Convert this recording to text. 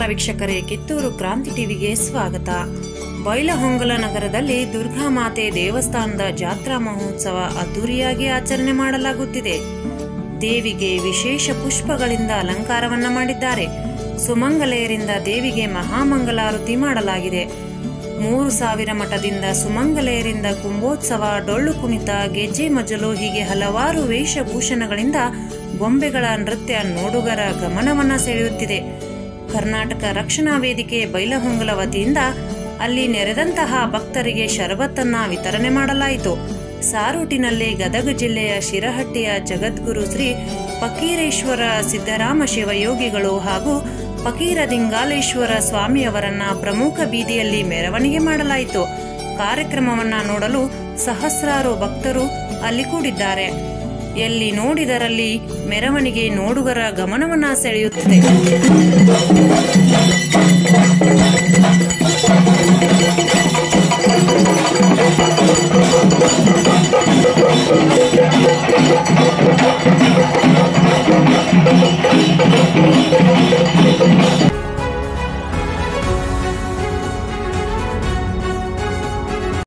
ವೀಕ್ಷಕರೇ ಕಿತ್ತೂರು ಕ್ರಾಂತಿ ಟಿವಿಗೆ ಸ್ವಾಗತ ಬೈಲಹೊಂಗಲ ನಗರದಲ್ಲಿ ದುರ್ಗಾಮಾತೆ ದೇವಸ್ಥಾನದ ಜಾತ್ರಾ ಮಹೋತ್ಸವ ಅದ್ದೂರಿಯಾಗಿ ಆಚರಣೆ ಮಾಡಲಾಗುತ್ತಿದೆ ದೇವಿಗೆ ವಿಶೇಷ ಪುಷ್ಪಗಳಿಂದ ಅಲಂಕಾರವನ್ನ ಮಾಡಿದ್ದಾರೆ ಸುಮಂಗಲೆಯರಿಂದ ದೇವಿಗೆ ಮಹಾಮಂಗಲಾರತಿ ಮಾಡಲಾಗಿದೆ ಮೂರು ಸಾವಿರ ಮಠದಿಂದ ಸುಮಂಗಲೆಯರಿಂದ ಕುಂಭೋತ್ಸವ ಡೊಳ್ಳು ಕುಣಿತ ಗೆಜ್ಜೆ ಮಜಲು ಹೀಗೆ ಹಲವಾರು ವೇಷಭೂಷಣಗಳಿಂದ ಗೊಂಬೆಗಳ ನೃತ್ಯ ನೋಡುಗರ ಗಮನವನ್ನ ಸೆಳೆಯುತ್ತಿದೆ ಕರ್ನಾಟಕ ರಕ್ಷಣಾ ವೇದಿಕೆ ಬೈಲಹೊಂಗಲ ವತಿಯಿಂದ ಅಲ್ಲಿ ನೆರೆದಂತಹ ಭಕ್ತರಿಗೆ ಶರಬತ್ತನ್ನ ವಿತರಣೆ ಮಾಡಲಾಯಿತು ಸಾರೋಟಿನಲ್ಲಿ ಗದಗ ಜಿಲ್ಲೆಯ ಶಿರಹಟ್ಟಿಯ ಜಗದ್ಗುರು ಶ್ರೀ ಫಕೀರೇಶ್ವರ ಸಿದ್ದರಾಮ ಶಿವಯೋಗಿಗಳು ಹಾಗೂ ಫಕೀರದಿಂಗಾಲೇಶ್ವರ ಸ್ವಾಮಿಯವರನ್ನ ಪ್ರಮುಖ ಬೀದಿಯಲ್ಲಿ ಮೆರವಣಿಗೆ ಮಾಡಲಾಯಿತು ಕಾರ್ಯಕ್ರಮವನ್ನ ನೋಡಲು ಸಹಸ್ರಾರು ಭಕ್ತರು ಅಲ್ಲಿ ಕೂಡಿದ್ದಾರೆ ಎಲ್ಲಿ ನೋಡಿದರಲ್ಲಿ ಮೆರವಣಿಗೆ ನೋಡುಗರ ಗಮನವನ್ನ ಸೆಳೆಯುತ್ತಿದೆ